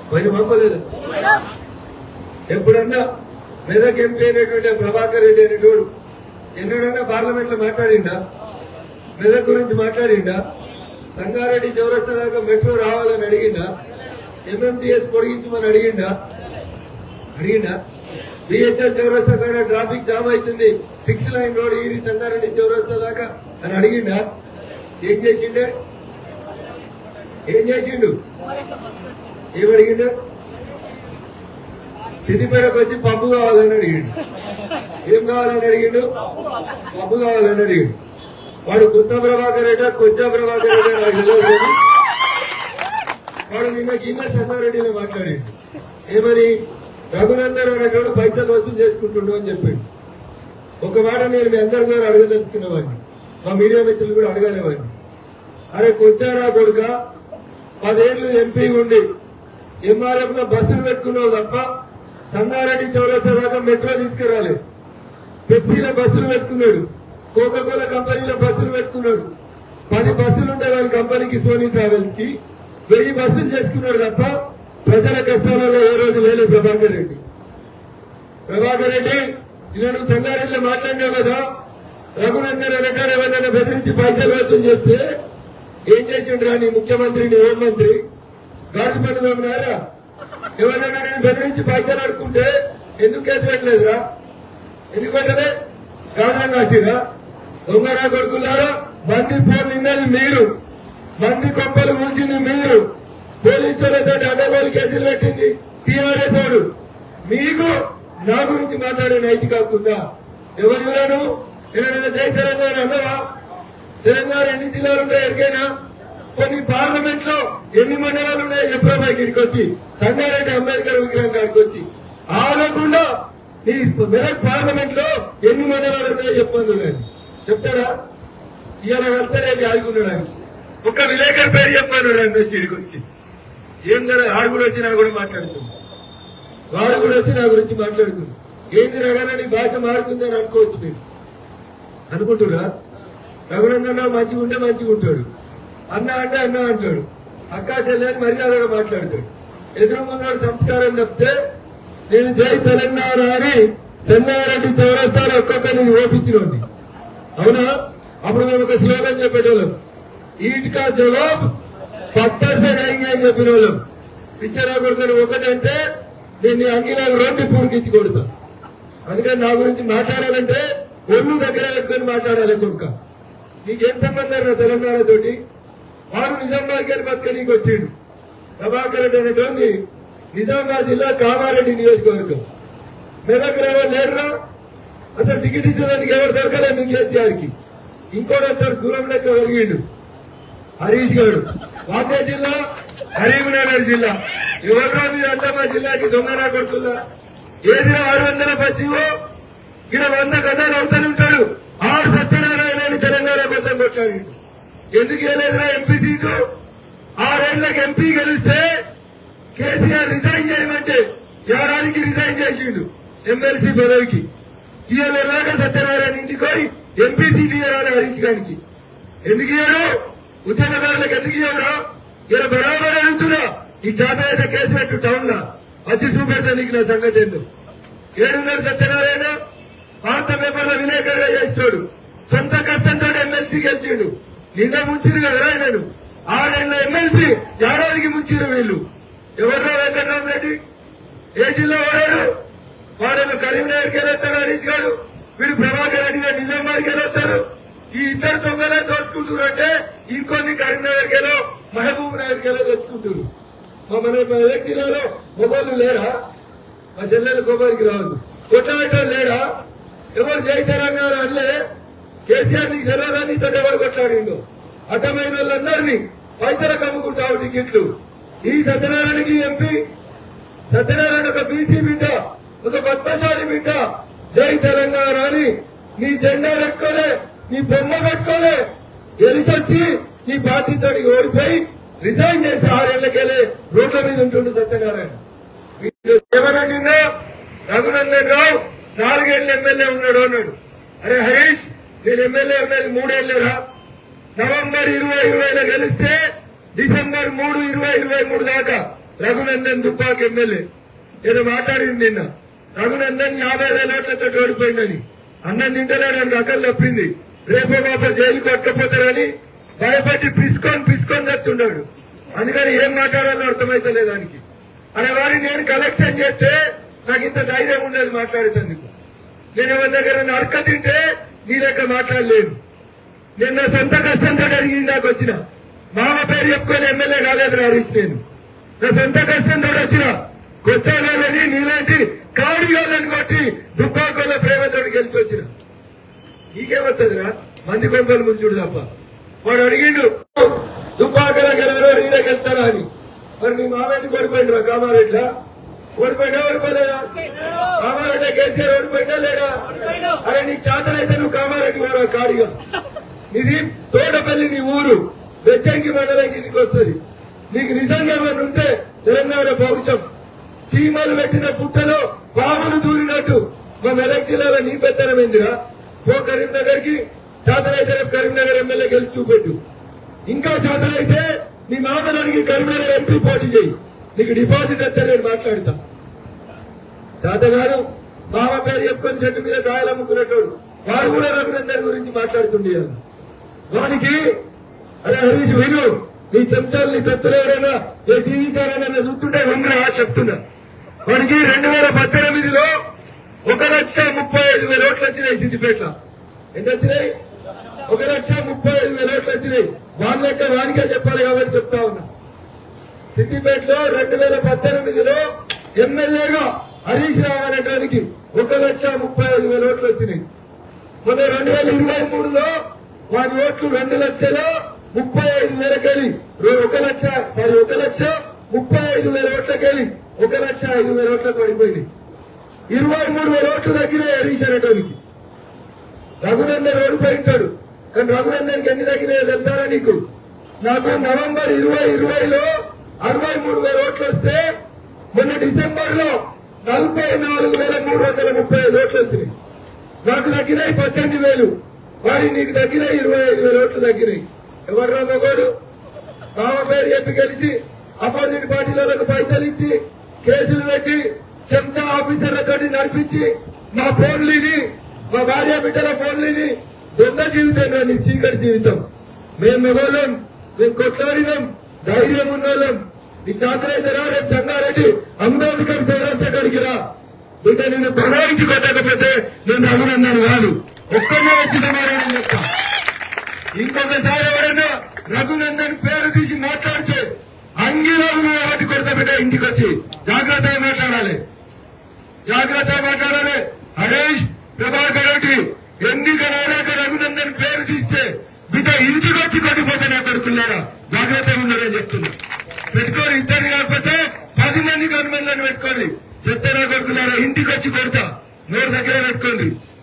పని పంపలేదు ఎప్పుడన్నా మెదక్ ఎంపీ అయినటువంటి ప్రభాకర్ రెడ్డి అనేటోడు ఎన్నడన్నా పార్లమెంట్ లో మాట్లాడిండా మెదక్ గురించి మాట్లాడిండా సంగారెడ్డి చౌరస్తా దాకా మెట్రో రావాలని అడిగిండా ఎంఎంటీఎస్ పొడిగించమని అడిగిండా అడిగిండా బిహెచ్ఎల్ చౌరస్తా కాడ ట్రాఫిక్ జామ్ అవుతుంది సిక్స్ లైన్ రోడ్ ఈ సంగారెడ్డి చౌరస్తా దాకా అని అడిగిండా ఏం చేసిండే ఏం చేసిండు ఏం అడిగిండు సిద్దిపేటకు వచ్చి పప్పు కావాలని అడిగిండు ఏం కావాలని అడిగిండు పప్పు కావాలని అడిగిండు వాడు కొత్త ప్రభాకర్ రెడ్డి కొత్త ప్రభాకర్ రెడ్డి నాకు తెలియదు కానీ వాడు నిన్న కింద సంగారెడ్డిలో మాట్లాడిండు ఏమని రఘునందన్ అనేటువంటి పైసలు వసూలు చేసుకుంటుండు అని చెప్పిండు ఒక మాట నేను మీ అందరి ద్వారా అడగదలుచుకునేవాడిని మా మీడియా మిత్రులు కూడా అడగలేవాడిని అరే కొచ్చారా కొడుక పదేళ్లు ఎంపీ ఉండి ఎంఆర్ఎఫ్ లో బస్సులు పెట్టుకున్నావు తప్ప సంగారెడ్డి చౌరస్తా దాకా మెట్రో తీసుకురాలేదు పెప్సీలో బస్సులు పెట్టుకున్నాడు కోకా కోలా కంపెనీలో బస్సులు పెట్టుకున్నాడు పది బస్సులు ఉండే వాళ్ళ కంపెనీకి సోనీ ట్రావెల్స్ కి వెయ్యి బస్సులు చేసుకున్నాడు తప్ప ప్రజల కష్టాలలో ఏ రోజు లేదు ప్రభాకర్ రెడ్డి ప్రభాకర్ రెడ్డి ఇలా నువ్వు సంగారెడ్డిలో మాట్లాడినావు కదా రఘునందన్ అనగారు ఎవరైనా బెదిరించి పైసలు వసూలు చేస్తే ఏం చేసిండ్రా నీ ముఖ్యమంత్రి నీ హోంమంత్రి గాడి పనులు ఉన్నారా ఎవరైనా నేను బెదిరించి పైసలు అడుకుంటే ఎందుకు కేసు పెట్టలేదురా ఎందుకు పెట్టలే గాజం కాసిరా దొంగరా కొడుకులారా మంది ఫోన్ నిన్నది మీరు మంది కొప్పలు కూల్చింది మీరు పోలీసులతో అడ్డగోలు కేసులు పెట్టింది టీఆర్ఎస్ వాడు మీకు నా గురించి మాట్లాడే నైతి కాకుండా ఎవరు ఇవ్వను ఏమైనా జై తెలంగాణ అన్నవా తెలంగాణ ఎన్ని జిల్లాలు ఉన్నాయి ఎరికైనా కొన్ని పార్లమెంట్ లో ఎన్ని మండలాలు ఉన్నాయి ఎప్పుడో ఇక్కడికి వచ్చి సంగారెడ్డి అంబేద్కర్ విగ్రహం కాడికి వచ్చి ఆగకుండా నీ మెదక్ పార్లమెంట్ లో ఎన్ని మండలాలు ఉన్నాయో చెప్పండి నేను చెప్తాడా ఇవాళ వెళ్తే రేపు ఆదుకున్నాడానికి ఒక్క విలేకరు పేరు చెప్పాను రెండు వచ్చి ఇక్కడికి వచ్చి ఏం కదా ఆడు కూడా వచ్చి నా కూడా మాట్లాడుతుంది వాడు కూడా వచ్చి నా గురించి మాట్లాడుతుంది ఏంది రగానే నీ భాష మారుతుందని అనుకోవచ్చు మీరు అనుకుంటురా రఘునందన్ రావు మంచిగా ఉంటే మంచిగా ఉంటాడు అన్న అంటే అన్న అంటాడు అక్కా చెల్లెని మర్యాదగా మాట్లాడతాడు ఎదురుకున్నాడు సంస్కారం తప్పితే నేను జై తెలంగాణ అని చెన్నారెడ్డి చౌరస్తాలో ఒక్కొక్కరిని ఓపించినోండి అవునా అప్పుడు మేము ఒక స్లోగన్ చెప్పేటోళ్ళం ఈట్ కా జవాబ్ పత్తర్ సే దేంగే అని చెప్పిన వాళ్ళం పిచ్చరా కొడుకుని ఒకటంటే నేను నీ అంగిలాగా రోడ్డు పూరికించి కొడతా అందుకని నా గురించి మాట్లాడాలంటే ఒళ్ళు దగ్గర పెట్టుకొని మాట్లాడాలి కొడుక నీకేం సంబంధం రా తెలంగాణ తోటి వాడు నిజామాబాద్ గారి బతకనీకి వచ్చిండు ప్రభాకర్ రెడ్డి అనేటువంటి నిజామాబాద్ జిల్లా కామారెడ్డి నియోజకవర్గం మెదక్ ఎవరు లేరురా అసలు టికెట్ ఇచ్చేదానికి ఎవరు దొరకలే మీ కేసీఆర్ కి ఇంకోటి అంటారు దూరం లెక్క పెరిగిండు హరీష్ గారు వాటే జిల్లా కరీంనగర్ జిల్లా ఎవరు మీరంతా మా జిల్లాకి దొంగరా కొడుతున్నా ఏదిరా ఆరు వందల పచ్చివో ఇక్కడ వంద గదాలు అవుతానే ఉంటాడు ఆరు సత్యనారాయణ తెలంగాణ కోసం కొట్టాడు ఎందుకు వేయలేదురా ఎంపీ సీటు ఆరేళ్లకు ఎంపీ గెలిస్తే కేసీఆర్ రిజైన్ చేయమంటే ఏడాదికి రిజైన్ చేసిండు ఎమ్మెల్సీ పదవికి ఇవాళ రాక సత్యనారాయణ ఇంటికి పోయి ఎంపీ సీటు ఇవ్వాలి హరీష్ గారికి ఎందుకు ఇవ్వరు ఉద్యమకారులకు ఎందుకు ఇవ్వరు ఇలా బరాబర్ అడుగుతున్నా ఈ చేత అయితే కేసు పెట్టు టౌన్ లో వచ్చి చూపెడతా నీకు నా సంగతి ఏందో ఏడున్నర సత్యనారాయణ వార్త పేపర్లో విలేకరుగా చేస్తాడు సొంత కష్టంతో ఎమ్మెల్సీ గెలిచిండు నిన్న ముంచిరు కదా ఆయనను ఆరేళ్ళ ఎమ్మెల్సీ ఏడాదికి ముంచిరు వీళ్ళు ఎవరు వెంకటరామరెడ్డి ఏ జిల్లా ఓడాడు వాడేమో కరీంనగర్కి వెళ్ళొస్తాడు హరీష్ గారు వీడు ప్రభాకర్ రెడ్డి గారు నిజామాబాద్కి వెళ్ళొస్తారు ఈ ఇద్దరు దొంగలే దోచుకుంటారు అంటే ఇంకొన్ని కరీంనగర్కి వెళ్ళో మహబూబ్ నగర్కి వెళ్ళో దోచుకుంటారు మా మన మెదక్ జిల్లాలో మొబైల్ లేరా మా చెల్లెలు గోబారికి రావద్దు కొట్టబెట్టారు లేరా ఎవరు జై తెలంగాణ అనలే కేసీఆర్ నీకు తెలియదా నీతో ఎవరు కొట్లాడిండు అడ్డమైన వాళ్ళందరినీ పైసలకు అమ్ముకుంటావు టికెట్లు ఈ సత్యనారాయణకి ఎంపీ సత్యనారాయణ ఒక బీసీ బిడ్డ ఒక పద్మశాలి బిడ్డ జై తెలంగాణ అని నీ జెండా పెట్టుకోలే నీ బొమ్మ పెట్టుకోలే గెలిచొచ్చి నీ పార్టీతో ఓడిపోయి రిజైన్ చేసి ఆరేళ్లకెళ్ళి రోడ్ల మీద ఉంటుండు సత్యనారాయణ వీళ్ళు ఏమనగా రఘునందన్ రావు నాలుగేళ్ల ఎమ్మెల్యే ఉన్నాడు అన్నాడు అరే హరీష్ నేను ఎమ్మెల్యే ఉన్నది మూడేళ్లేరా నవంబర్ ఇరవై ఇరవైలో గెలిస్తే డిసెంబర్ మూడు ఇరవై ఇరవై మూడు దాకా రఘునందన్ దుబ్బాక్ ఎమ్మెల్యే ఏదో మాట్లాడింది నిన్న రఘునందన్ యాభై వేల ఓట్లతో ఓడిపోయిందని అన్నం తింటలేడు అని అకలు తప్పింది రేపో బాబా జైలు కొట్టకపోతారని భయపడి పిసుకొని పిసుకొని చెప్తున్నాడు అందుకని ఏం మాట్లాడాలో అర్థమైతలేదు దానికి అనే వారిని నేను కలెక్షన్ చేస్తే నాకు ఇంత ధైర్యం ఉండదు మాట్లాడేందుకు నేను ఎవరి దగ్గర నడక తింటే నీ లెక్క మాట్లాడలేను నేను నా సొంత కష్టంతో అడిగింది దాకా వచ్చిన మామ పేరు చెప్పుకొని ఎమ్మెల్యే కాలేదు హరీష్ నేను నా సొంత కష్టంతో వచ్చిన కొచ్చాలని నీలాంటి కాడి గాలని కొట్టి దుబ్బాకోల ప్రేమతో గెలిచి వచ్చిన నీకేమవుతుందిరా మంది కొంపలు ముంచుడు తప్ప వాడు అడిగిండు దుబ్బాకల గెలవరో నీళ్ళకి వెళ్తారా అని మరి మీ మామ ఎందుకు ఓడిపోయిండ్రా కామారెడ్లా ఓడిపోయినా ఓడిపోలేదా కామారెడ్డి కేసీఆర్ ఓడిపోయినా లేడా అరే నీకు చేతనైతే నువ్వు కామారెడ్డి కూడా కాడిగా ఇది తోటపల్లి నీ ఊరు వెచ్చంకి మండలం కిందికి వస్తుంది నీకు నిజంగా ఏమైనా ఉంటే తెలంగాణ భవిష్యం చీమలు పెట్టిన పుట్టలో పాములు దూరినట్టు మా మెదక్ జిల్లాలో నీ పెత్తనం ఏందిరా పో కరీంనగర్ కి చేతనైతే రేపు కరీంనగర్ ఎమ్మెల్యే గెలిచి చూపెట్టు ఇంకా చేతనైతే నీ మామని అడిగి కరీంనగర్ ఎంపీ పోటీ చేయి నీకు డిపాజిట్ వస్తే నేను మాట్లాడతా చేతగాను మామ పేరు చెప్పుకొని చెట్టు మీద కాయలు అమ్ముకునేటోడు వాడు కూడా రఘునందన్ గురించి మాట్లాడుతుండే వానికి అరే హరీష్ విను నీ చెంచాలు నీ పెద్దలు ఎవరైనా ఏ టీవీ ఛానల్ చూస్తుంటే వినరా చెప్తున్నా వానికి రెండు వేల పద్దెనిమిదిలో ఒక లక్ష ముప్పై ఐదు వేల ఓట్లు వచ్చినాయి సిద్దిపేట ఎంత వచ్చినాయి ఒక లక్ష ముప్పై ఐదు వేల ఓట్లు వచ్చినాయి వాళ్ళ లెక్క వానికే చెప్పాలి కాబట్టి చెప్తా ఉన్నా సిద్దిపేటలో రెండు వేల పద్దెనిమిదిలో ఎమ్మెల్యేగా హరీష్ రావు అనేటానికి ఒక లక్ష ముప్పై ఐదు వేల ఓట్లు వచ్చినాయి మొన్న రెండు వేల ఇరవై మూడులో వారి ఓట్లు రెండు లక్షల ముప్పై ఐదు వేలకెళ్ళి రో- ఒక లక్ష సారీ ఒక లక్ష ముప్పై ఐదు వేల ఓట్లకెళ్ళి ఒక లక్ష ఐదు వేల ఓట్లకు పడిపోయినాయి ఇరవై మూడు వేల ఓట్లు తగ్గినాయి హరీష్ అనేటానికి రఘునందన్ ఓడిపోయి ఉంటాడు కానీ రఘునందన్కి ఎన్ని తగ్గినాయో తెలుసారా నీకు నాకు నవంబర్ ఇరవై ఇరవైలో అరవై మూడు వేల ఓట్లు వస్తే మొన్న డిసెంబర్ లో నలభై నాలుగు వేల మూడు వందల ముప్పై ఐదు ఓట్లు వచ్చినాయి నాకు తగ్గినాయి పద్దెనిమిది వేలు వారి నీకు తగ్గినాయి ఇరవై ఐదు వేల ఓట్లు తగ్గినాయి ఎవర్రా మగోడు మామ పేరు చెప్పి గెలిచి అపోజిట్ పార్టీలకు పైసలు ఇచ్చి కేసులు పెట్టి చెంచా ఆఫీసర్లతో నడిపించి మా ఫోన్లీని మా భార్య బిడ్డల ఫోన్లీని దొంగ జీవితం రా నీ చీకటి జీవితం మేము మగోళ్ళం మేము కొట్లాడినాం ధైర్యం ఉన్నోళ్ళం నీ చేతనైతే రా రేపు జంగారెడ్డి అంబేద్కర్ చౌరస్తా కాడికి రా బిడ్డ నేను బలాయించి కొట్టకపోతే నేను అభినందన కాదు ఒక్కనే వచ్చి సమాధానం చెప్తా ఇంకొకసారి ఎవరైనా రఘునందన్ పేరు తీసి మాట్లాడితే అంగిలో కాబట్టి కొడతా బిడ్డ ఇంటికి వచ్చి జాగ్రత్తగా మాట్లాడాలి జాగ్రత్తగా మాట్లాడాలి హరీష్ ప్రభాకర్ రెడ్డి ఎన్నికలైనా రఘునందన్ పేరు తీస్తే బిడ్డ ఇంటికి వచ్చి కొట్టిపోతే నా కొడుకున్నారా జాగ్రత్తగా ఉండాలని చెప్తున్నా పెట్టుకోరు ఇద్దరు కాకపోతే పది మంది గవర్నమెంట్లను పెట్టుకోండి చెప్తే నా కొడుకున్నారా ఇంటికి వచ్చి కొడతా నోరు దగ్గర పెట్టుకోండి